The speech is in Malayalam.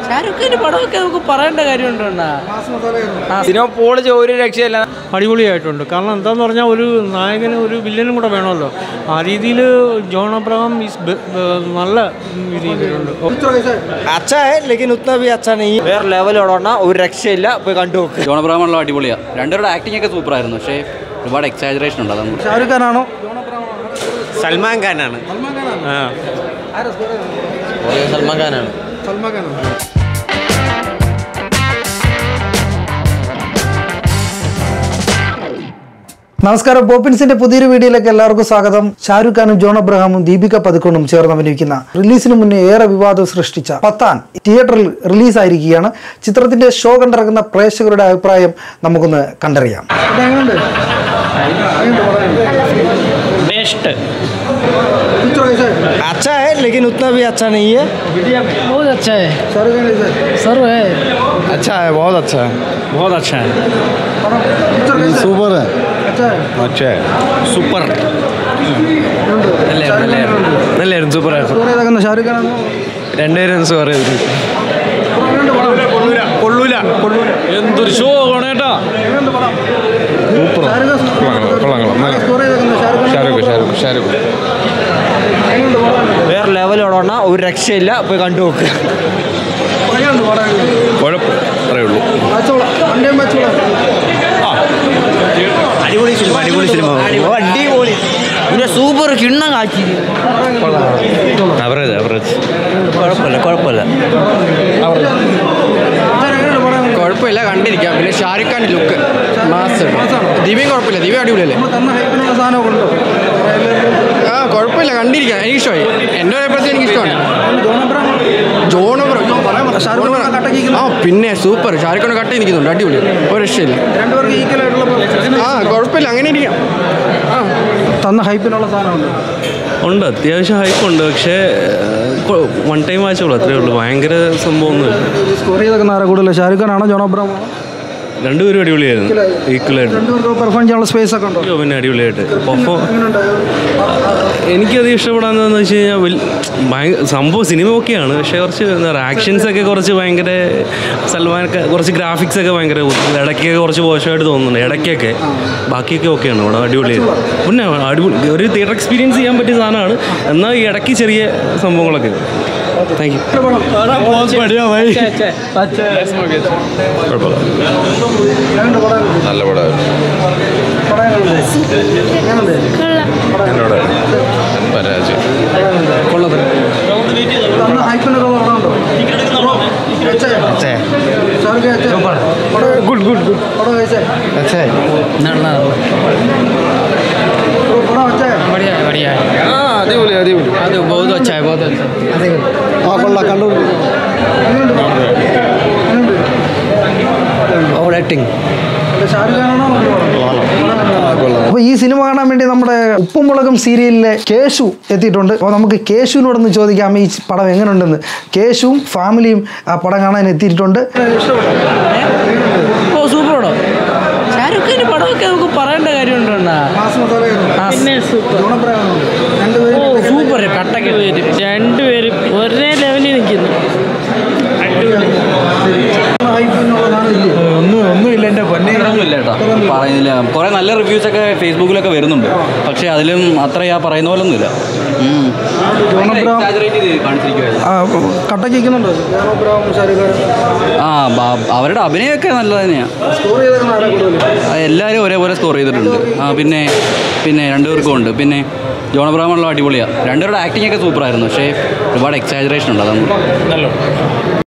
ഷാരൂഖ് ഖാൻ്റെ പടമൊക്കെ നമുക്ക് പറയേണ്ട കാര്യമുണ്ടോ അണ്ണാ? സിനിമ പൊളിച്ച് ഒരു രക്ഷയില്ല അടിപൊളിയായിട്ടുണ്ട് കാരണം എന്താന്ന് പറഞ്ഞാൽ ഒരു നായകന് ഒരു വില്ലനും കൂടെ വേണമല്ലോ ആ രീതിയിൽ ജോൺ അബ്രഹാം ഈസ് ബെ- ബെ- നല്ല രീതിയിലുണ്ട് അച്ഛാ ലേക്കിൻ ഉത്തന ഭി അച്ഛാ നെയ് വേറെ ലെവലോടാണ് ഒരു രക്ഷയില്ല പോയി കണ്ടു നോക്ക് ജോൺ അബ്രഹാമുള്ള അടിപൊളിയാണ് രണ്ടുപേരുടെ ആക്ടിംഗ് ഒക്കെ സൂപ്പർ ആയിരുന്നു പക്ഷേ ഒരുപാട് എക്സാജറേഷൻ ഉണ്ട് അതാണ് ഷാരൂഖ് ഖാനാണോ സൽമാൻ ഖാനാണ് ആ സൽമാൻ ഖാനാണ് നമസ്കാരം പോപ്പിൻസിന്റെ പുതിയൊരു വീഡിയോയിലേക്ക് എല്ലാവർക്കും സ്വാഗതം ഷാരൂഖ് ഖാനും ജോൺ അബ്രഹാമും ദീപിക പതുക്കോണും ചേർന്ന് അഭിനയിക്കുന്ന റിലീസിന് മുന്നേ ഏറെ വിവാദം സൃഷ്ടിച്ച പത്താൻ തിയേറ്ററിൽ റിലീസായിരിക്കുകയാണ് ചിത്രത്തിന്റെ ഷോ കണ്ടിറങ്ങുന്ന പ്രേക്ഷകരുടെ അഭിപ്രായം നമുക്കൊന്ന് കണ്ടറിയാം ബെസ്റ്റ് अच्छा है लेकिन उतना भी अच्छा नहीं है बहुत अच्छा है सर है अच्छा है बहुत अच्छा है बहुत अच्छा है सुपर है अच्छा है സൂപ്പർ നല്ലായിരുന്നു സൂപ്പറായിരുന്നു ഷാരൂഖ് ഖാനാണോ രണ്ടുപേരും സൂപ്പർ കൊള്ളൂല എന്തൊരു ഷോ ആണേട്ടാ ഷാരൂഖ് ഷാരൂഖ് ഷാരൂഖ് വേറെ ലെവലോടാണ് ഒരു രക്ഷയില്ല പോയി കണ്ടു നോക്ക് കുഴപ്പം അത്രേ ഉള്ളൂ അടിപൊളി സിനിമ അടിപൊളി സിനിമ അടിപൊളി പിന്നെ സൂപ്പർ കിണ്ണം കാച്ചി അവറേജ് അവറേജ് കുഴപ്പമില്ല കുഴപ്പമില്ല കുഴപ്പമില്ല കണ്ടിരിക്കാം പിന്നെ ഷാരൂഖ് ഖാൻ്റെ ലുക്ക് മാസ് ദിവ്യം കുഴപ്പമില്ല ദിവ്യ അടിപൊളിയല്ലേ ആ കുഴപ്പമില്ല കണ്ടിരിക്കാം എനിക്ക് ഇഷ്ടമായി എൻ്റെ അഭിപ്രായത്തിൽ എനിക്ക് ഇഷ്ടമാണ് ജോൺ അബ്രഹാം അയ്യോ, പറയാൻ പറ്റില്ല. ആ പിന്നെ സൂപ്പർ ഷാരൂഖ് ഖാൻ കട്ട് നിൽക്കുന്നുണ്ട് അടിപൊളി ഒരു രക്ഷയില്ല ആ കുഴപ്പമില്ല അങ്ങനെ ഇരിക്കാം ആ തന്ന ഹൈപ്പിനുള്ള സാധനമുണ്ട് ഉണ്ട് അത്യാവശ്യം ഹൈപ്പ് ഉണ്ട് പക്ഷേ വൺ ടൈം വാച്ചുള്ളൂ അത്രേ ഉള്ളൂ ഭയങ്കര സംഭവമൊന്നുമില്ല സ്കോർ ചെയ്തൊക്കെ ആരാ കൂടുതൽ ഷാരൂഖ് ഖാനാണോ ജോൺ അബ്രഹാം രണ്ടുപേരും അടിപൊളിയായിരുന്നു ഈക്വലായിട്ട് രണ്ടുപേർക്ക് പെർഫോം ചെയ്യാനുള്ള സ്പേസ് ഒക്കെ ഉണ്ടോ അയ്യോ, പിന്നെ അടിപൊളിയായിട്ട് പെർഫോം എനിക്കത് ഇഷ്ടപ്പെടാന്ന് വെച്ച് കഴിഞ്ഞാൽ വലി- ഭയങ്കര സംഭവം സിനിമ ഒക്കെയാണ് പക്ഷേ കുറച്ച് എന്താ പറയുക ആക്ഷൻസ് ഒക്കെ കുറച്ച് ഭയങ്കര സൽമാനൊക്കെ കുറച്ച് ഗ്രാഫിക്സ് ഒക്കെ ഭയങ്കര ഇടയ്ക്കൊക്കെ കുറച്ച് മോശമായിട്ട് തോന്നുന്നുണ്ട് ഇടയ്ക്കൊക്കെ ബാക്കിയൊക്കെ ഓക്കെയാണ് ഇവിടെ അടിപൊളിയായിട്ട് പിന്നെ അടിപൊളി ഒരു തിയേറ്റർ എക്സ്പീരിയൻസ് ചെയ്യാൻ പറ്റിയ സാധനമാണ് എന്നാൽ ഈ ഇടയ്ക്ക് ചെറിയ സംഭവങ്ങളൊക്കെ താങ്ക് യു നല്ല പടമായിരുന്നു എന്നോട് പരാജയം തന്ന ഹൈപ്പിനുള്ള പടമുണ്ടോ गुड गुड गुड पढ़ो ऐसे अच्छा है पढ़ो अच्छा है बढ़िया है बढ़िया है അടിപൊളി അടിപൊളി അത് बहुत अच्छा है बहुत अच्छा ആ കൊള്ളാം കണ്ടു ഓവർ ആക്ടിങ് ഷാരൂഖ് ഖാനാണോ അപ്പോൾ ഈ സിനിമ കാണാൻ വേണ്ടി നമ്മുടെ ഉപ്പുമുളകും സീരിയലിലെ കേശു എത്തിയിട്ടുണ്ട് അപ്പോൾ നമുക്ക് കേശുവിനോടൊന്ന് ചോദിക്കാം ഈ പടം എങ്ങനെയുണ്ടെന്ന് കേശുവും ഫാമിലിയും ആ പടം കാണാൻ എത്തിയിട്ടുണ്ട് ഓ സൂപ്പർ പടം ഷാരൂഖ് ഖാൻ്റെ പടമൊക്കെ നമുക്ക് പറയേണ്ട കാര്യമുണ്ടോ അണ്ണാ? പിന്നെ സൂപ്പർ ഓ സൂപ്പർ കട്ടക്ക് പേര് രണ്ടുപേരും ഒരേ ലെവലിൽ നിൽക്കുന്നു ഒന്നും ഒന്നുമില്ല എൻ്റെ പൊന്നെ ഒന്നുമില്ല കേട്ടോ പറയുന്നില്ല കുറേ നല്ല റിവ്യൂസ് ഒക്കെ ഫേസ്ബുക്കിലൊക്കെ വരുന്നുണ്ട് പക്ഷേ അതിലും അത്ര ആ പറയുന്ന പോലെ ഒന്നുമില്ല എക്സാജറേറ്റ് ചെയ്ത് കാണിച്ചിരിക്കുവായിരുന്നു കട്ടക്ക് നിൽക്കുന്നുണ്ടോ ആ ബ- അവരുടെ അഭിനയമൊക്കെ നല്ലത് തന്നെയാണ് സ്കോർ ചെയ്തേക്കുന്ന ആരാ കൂടുതൽ എല്ലാവരും ഒരേപോലെ സ്കോർ ചെയ്തിട്ടുണ്ട് ആ പിന്നെ പിന്നെ രണ്ടുപേർക്കും ഉണ്ട് പിന്നെ ജോൺ അബ്രഹാമുള്ള അടിപൊളിയാണ് രണ്ടുപേരുടെ ആക്ടിംഗ് ഒക്കെ സൂപ്പർ ആയിരുന്നു പക്ഷേ ഒരുപാട് എക്സാജറേഷൻ ഉണ്ട് അതാണ്